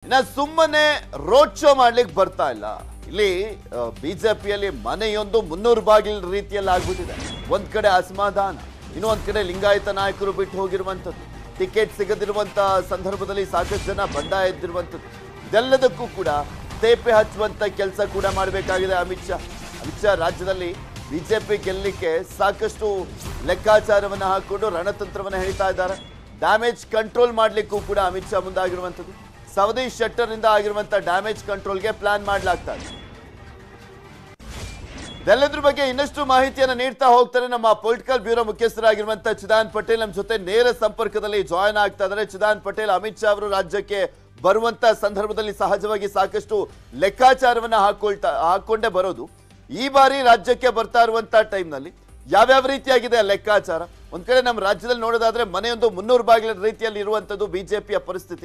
ಇನ್ನ ಸುಮ್ಮನೆ road show ಮಾಡ್ಲಿಕ್ಕೆ ಬರ್ತಾ ಇಲ್ಲ ಇಲ್ಲಿ ಬಿಜೆಪಿಯಲ್ಲಿ ಮನೆಯೊಂದು ಮುನ್ನೂರು ಬಾಗಿಲು ರೀತಿಯಲ್ಲಿ ಆಗ್ಬಿಟ್ಟಿದೆ ಒಂದ್ ಕಡೆ ಅಸಮಾಧಾನ ಇನ್ನೊಂದ್ ಕಡೆ ಲಿಂಗಾಯತ ನಾಯಕರು ಬಿಟ್ಟು ಹೋಗಿರುವಂಥದ್ದು ಟಿಕೆಟ್ ಸಿಗದಿರುವಂತ ಸಂದರ್ಭದಲ್ಲಿ ಸಾಕಷ್ಟು ಜನ ಬಂಡಾಯ ಎದ್ದಿರುವಂಥದ್ದು ಇದೆಲ್ಲದಕ್ಕೂ ಕೂಡ ತೇಪೆ ಹಚ್ಚುವಂತ ಕೆಲಸ ಕೂಡ ಮಾಡಬೇಕಾಗಿದೆ ಅಮಿತ್ ಶಾ ಅಮಿತ್ ಶಾ ರಾಜ್ಯದಲ್ಲಿ ಬಿಜೆಪಿ ಗೆಲ್ಲಲಿಕ್ಕೆ ಸಾಕಷ್ಟು ಲೆಕ್ಕಾಚಾರವನ್ನು ಹಾಕೊಂಡು ರಣತಂತ್ರವನ್ನು ಹೇಳ್ತಾ ಇದ್ದಾರೆ ಡ್ಯಾಮೇಜ್ ಕಂಟ್ರೋಲ್ ಮಾಡಲಿಕ್ಕೂ ಕೂಡ ಅಮಿತ್ ಶಾ ಮುಂದಾಗಿರುವಂಥದ್ದು ಸವದಿ ಶೆಟ್ಟರ್ ಇಂದ ಆಗಿರುವಂತ ಡ್ಯಾಮೇಜ್ ಕಂಟ್ರೋಲ್ಗೆ ಪ್ಲಾನ್ ಮಾಡಲಾಗ್ತಾ ಇದೆ ಇದೆಲ್ಲದ್ರ ಬಗ್ಗೆ ಇನ್ನಷ್ಟು ಮಾಹಿತಿಯನ್ನು ನೀಡ್ತಾ ಹೋಗ್ತಾರೆ ನಮ್ಮ ಪೊಲಿಟಿಕಲ್ ಬ್ಯೂರೋ ಮುಖ್ಯಸ್ಥರಾಗಿರುವಂತ ಚಿದಾನ್ ಪಟೇಲ್ ನಮ್ಮ ಜೊತೆ ನೇರ ಸಂಪರ್ಕದಲ್ಲಿ ಜಾಯ್ನ್ ಆಗ್ತಾ ಇದ್ದಾರೆ ಚಿದಾನ್ ಪಟೇಲ್ ಅಮಿತ್ ಶಾ ಅವರು ರಾಜ್ಯಕ್ಕೆ ಬರುವಂತ ಸಂದರ್ಭದಲ್ಲಿ ಸಹಜವಾಗಿ ಸಾಕಷ್ಟು ಲೆಕ್ಕಾಚಾರವನ್ನ ಹಾಕೊಳ್ತಾ ಹಾಕೊಂಡೇ ಬರೋದು ಈ ಬಾರಿ ರಾಜ್ಯಕ್ಕೆ ಬರ್ತಾ ಇರುವಂತ ಟೈಮ್ನಲ್ಲಿ ಯಾವ್ಯಾವ ರೀತಿಯಾಗಿದೆ ಆ ಲೆಕ್ಕಾಚಾರ ಒಂದ್ ಕಡೆ ನಮ್ಮ ರಾಜ್ಯದಲ್ಲಿ ನೋಡೋದಾದ್ರೆ ಮನೆಯೊಂದು ಮುನ್ನೂರು ಬಾಗಿಲ ರೀತಿಯಲ್ಲಿ ಇರುವಂತದ್ದು ಬಿಜೆಪಿಯ ಪರಿಸ್ಥಿತಿ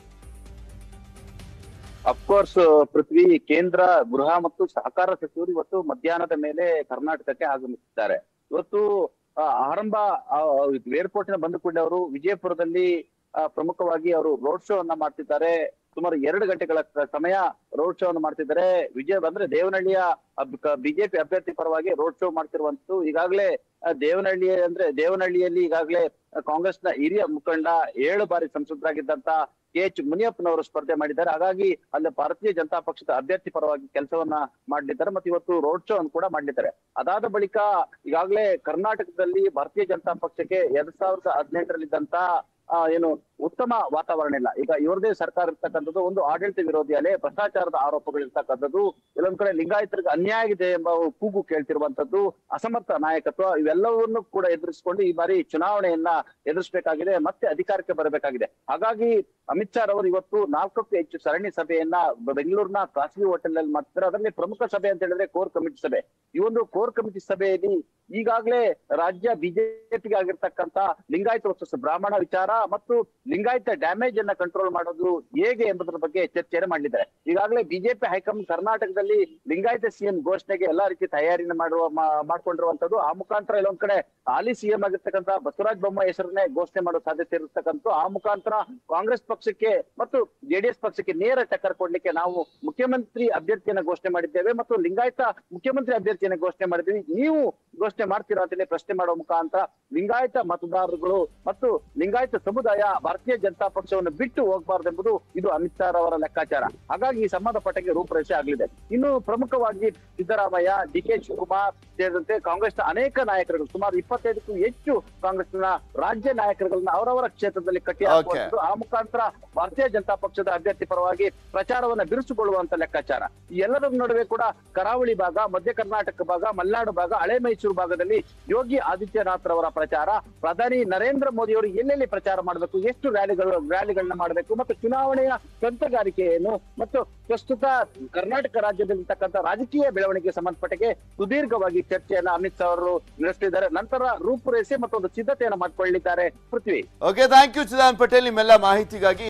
ಅಫ್ಕೋರ್ಸ್ ಪೃಥ್ವಿ ಕೇಂದ್ರ ಗೃಹ ಮತ್ತು ಸಹಕಾರ ಸಚಿವರು ಇವತ್ತು ಮಧ್ಯಾಹ್ನದ ಮೇಲೆ ಕರ್ನಾಟಕಕ್ಕೆ ಆಗಮಿಸಿದ್ದಾರೆ ಇವತ್ತು ಆ, ಆರಂಭ ಏರ್ಪೋರ್ಟ್ ನ ಬಂದ ಕೂಡಲೇ ಅವರು ವಿಜಯಪುರದಲ್ಲಿ ಆ, ಪ್ರಮುಖವಾಗಿ ಅವರು ರೋಡ್ ಶೋ ಅನ್ನ ಮಾಡ್ತಿದ್ದಾರೆ ಸುಮಾರು ಎರಡು ಗಂಟೆಗಳ ಕ- ಸಮಯ ರೋಡ್ ಶೋ ಅನ್ನು ಮಾಡ್ತಿದ್ದಾರೆ ವಿಜಯ ಅಂದ್ರೆ ದೇವನಹಳ್ಳಿಯ ಬಿಜೆಪಿ ಅಭ್ಯರ್ಥಿ ಪರವಾಗಿ ರೋಡ್ ಶೋ ಮಾಡ್ತಿರುವಂತದ್ದು ಈಗಾಗಲೇ ಆ, ದೇವನಹಳ್ಳಿ ಅಂದ್ರೆ ದೇವನಹಳ್ಳಿಯಲ್ಲಿ ಈಗಾಗಲೇ ಕಾಂಗ್ರೆಸ್ನ ಹಿರಿಯ ಮುಖಂಡ ಏಳು ಬಾರಿ ಸಂಸದರಾಗಿದ್ದಂತ ಕೆ ಎಚ್ ಮುನಿಯಪ್ಪನವರು ಸ್ಪರ್ಧೆ ಮಾಡಿದ್ದಾರೆ ಹಾಗಾಗಿ ಅಲ್ಲಿ ಭಾರತೀಯ ಜನತಾ ಪಕ್ಷದ ಅಭ್ಯರ್ಥಿ ಪರವಾಗಿ ಕೆಲಸವನ್ನ ಮಾಡಲಿದ್ದಾರೆ ಮತ್ತೆ ಇವತ್ತು ರೋಡ್ ಶೋ ಅನ್ನು ಕೂಡ ಮಾಡಲಿದ್ದಾರೆ ಅದಾದ ಬಳಿಕ ಈಗಾಗಲೇ ಕರ್ನಾಟಕದಲ್ಲಿ ಭಾರತೀಯ ಜನತಾ ಪಕ್ಷಕ್ಕೆ ಎರಡ್ ಸಾವಿರದ ಹದಿನೆಂಟರಲ್ಲಿದ್ದಂತ ಆ, ಏನು ಉತ್ತಮ ವಾತಾವರಣ ಇಲ್ಲ ಈಗ ಇವ್ರದೇ ಸರ್ಕಾರ ಇರ್ತಕ್ಕಂಥದ್ದು ಒಂದು ಆಡಳಿತ ವಿರೋಧಿ ಅಲೆ ಭ್ರಷ್ಟಾಚಾರದ ಆರೋಪಗಳು ಇರ್ತಕ್ಕಂಥದ್ದು ಕೆಲವೊಂದ್ ಕಡೆ ಲಿಂಗಾಯತರಿಗೆ ಅನ್ಯಾಯ ಆಗಿದೆ ಎಂಬ ಕೂಗು ಕೇಳ್ತಿರುವಂತದ್ದು ಅಸಮರ್ಥ ನಾಯಕತ್ವ ಇವೆಲ್ಲವನ್ನು ಕೂಡ ಎದುರಿಸಿಕೊಂಡು ಈ ಬಾರಿ ಚುನಾವಣೆಯನ್ನ ಎದುರಿಸಬೇಕಾಗಿದೆ ಮತ್ತೆ ಅಧಿಕಾರಕ್ಕೆ ಬರಬೇಕಾಗಿದೆ ಹಾಗಾಗಿ ಅಮಿತ್ ಶಾ ರವರು ಇವತ್ತು ನಾಲ್ಕಕ್ಕೂ ಹೆಚ್ಚು ಸರಣಿ ಸಭೆಯನ್ನ ಬೆಂಗಳೂರಿನ ಖಾಸಗಿ ಹೋಟೆಲ್ ನಲ್ಲಿ ಮಾಡ್ತಾರೆ ಅದರಲ್ಲಿ ಪ್ರಮುಖ ಸಭೆ ಅಂತ ಹೇಳಿದ್ರೆ ಕೋರ್ ಕಮಿಟಿ ಸಭೆ ಈ ಒಂದು ಕೋರ್ ಕಮಿಟಿ ಸಭೆಯಲ್ಲಿ ಈಗಾಗಲೇ ರಾಜ್ಯ ಬಿಜೆಪಿಗೆ ಆಗಿರ್ತಕ್ಕಂತ ಲಿಂಗಾಯತ ವರ್ಸಸ್ ಬ್ರಾಹ್ಮಣ ವಿಚಾರ ಮತ್ತು ಲಿಂಗಾಯತ ಡ್ಯಾಮೇಜ್ ಅನ್ನ ಕಂಟ್ರೋಲ್ ಮಾಡೋದು ಹೇಗೆ ಎಂಬುದರ ಬಗ್ಗೆ ಚರ್ಚೆಯನ್ನು ಮಾಡಲಿದ್ದಾರೆ ಈಗಾಗಲೇ ಬಿಜೆಪಿ ಹೈಕಮಾಂಡ್ ಕರ್ನಾಟಕದಲ್ಲಿ ಲಿಂಗಾಯತ ಸಿಎಂ ಘೋಷಣೆಗೆ ಎಲ್ಲಾ ರೀತಿ ತಯಾರಿನ ಮಾಡುವ ಮಾ- ಮಾಡ್ಕೊಂಡಿರುವಂತದ್ದು ಆ ಮುಖಾಂತರ ಇಲ್ಲೊಂದ್ ಕಡೆ ಹಾಲಿ ಸಿಎಂ ಆಗಿರ್ತಕ್ಕಂತ ಬಸವರಾಜ ಬೊಮ್ಮಾಯಿ ಹೆಸರನ್ನೇ ಘೋಷಣೆ ಮಾಡೋ ಸಾಧ್ಯತೆ ಇರತಕ್ಕಂಥ ಆ ಮುಖಾಂತರ ಕಾಂಗ್ರೆಸ್ ಪಕ್ಷಕ್ಕೆ ಮತ್ತು ಜೆಡಿಎಸ್ ಪಕ್ಷಕ್ಕೆ ನೇರ ಟಕ್ಕರ್ ಕೊಡ್ಲಿಕ್ಕೆ ನಾವು ಮುಖ್ಯಮಂತ್ರಿ ಅಭ್ಯರ್ಥಿಯನ್ನ ಘೋಷಣೆ ಮಾಡಿದ್ದೇವೆ ಮತ್ತು ಲಿಂಗಾಯತ ಮುಖ್ಯಮಂತ್ರಿ ಅಭ್ಯರ್ಥಿಯನ್ನ ಘೋಷಣೆ ಮಾಡಿದ್ದೀವಿ ನೀವು ಘೋಷಣೆ ಮಾಡ್ತೀರಾ ಅಂತೇಳಿ ಪ್ರಶ್ನೆ ಮಾಡುವ ಮುಖಾಂತರ ಲಿಂಗಾಯತ ಮತದಾರರುಗಳು ಮತ್ತು ಲಿಂಗಾಯತ ಸಮುದಾಯ ಭಾರತೀಯ ಜನತಾ ಪಕ್ಷವನ್ನು ಬಿಟ್ಟು ಹೋಗಬಾರ್ದು ಎಂಬುದು ಇದು ಅಮಿತ್ ಶಾ ಅವರ ಲೆಕ್ಕಾಚಾರ ಹಾಗಾಗಿ ಈ ಸಂಬಂಧಪಟ್ಟಕ್ಕೆ ರೂಪರೇಷೆ ಆಗಲಿದೆ ಇನ್ನು ಪ್ರಮುಖವಾಗಿ ಸಿದ್ದರಾಮಯ್ಯ ಡಿ ಕೆ ಶಿವಕುಮಾರ್ ಸೇರಿದಂತೆ ಕಾಂಗ್ರೆಸ್ನ ಅನೇಕ ನಾಯಕರುಗಳು ಸುಮಾರು ಇಪ್ಪತ್ತೈದಕ್ಕೂ ಹೆಚ್ಚು ಕಾಂಗ್ರೆಸ್ನ ರಾಜ್ಯ ನಾಯಕರುಗಳನ್ನ ಅವರವರ ಕ್ಷೇತ್ರದಲ್ಲಿ ಕಟ್ಟಿ ಹಾಕುವಂಥದ್ದು ಆ ಮುಖಾಂತರ ಭಾರತೀಯ ಜನತಾ ಪಕ್ಷದ ಅಭ್ಯರ್ಥಿ ಪರವಾಗಿ ಪ್ರಚಾರವನ್ನ ಬಿರುಸುಗೊಳ್ಳುವಂತ ಲೆಕ್ಕಾಚಾರ ಈ ಎಲ್ಲದರ ನಡುವೆ ಕೂಡ ಕರಾವಳಿ ಭಾಗ ಮಧ್ಯ ಕರ್ನಾಟಕ ಭಾಗ ಮಲೆನಾಡು ಭಾಗ ಹಳೆ ಮೈಸೂರು ಭಾಗದಲ್ಲಿ ಯೋಗಿ ಆದಿತ್ಯನಾಥ್ ರವರ ಪ್ರಚಾರ ಪ್ರಧಾನಿ ನರೇಂದ್ರ ಮೋದಿ ಅವರು ಎಲ್ಲೆಲ್ಲಿ ಪ್ರಚಾರ ಮಾಡಬೇಕು ಎಷ್ಟು ರ್ಯಾಲಿಗಳು ರ್ಯಾಲಿಗಳನ್ನ ಮಾಡಬೇಕು ಮತ್ತು ಚುನಾವಣೆಯ ತಂತ್ರಗಾರಿಕೆಯನ್ನು ಮತ್ತು ಪ್ರಸ್ತುತ ಕರ್ನಾಟಕ ರಾಜ್ಯದಲ್ಲಿರ್ತಕ್ಕಂಥ ರಾಜಕೀಯ ಬೆಳವಣಿಗೆಗೆ ಸಂಬಂಧಪಟ್ಟಗೆ ಸುದೀರ್ಘವಾಗಿ ಚರ್ಚೆಯನ್ನ ಅಮಿತ್ ಶಾ ಅವರು ನಡೆಸಲಿದ್ದಾರೆ ನಂತರ ರೂಪುರೇಷೆ ಮತ್ತು ಒಂದು ಸಿದ್ಧತೆಯನ್ನು ಮಾಡಿಕೊಳ್ಳಿದ್ದಾರೆ Prithvi okay thank you Chidan Patel ನಿಮ್ಮೆಲ್ಲ ಮಾಹಿತಿಗಾಗಿ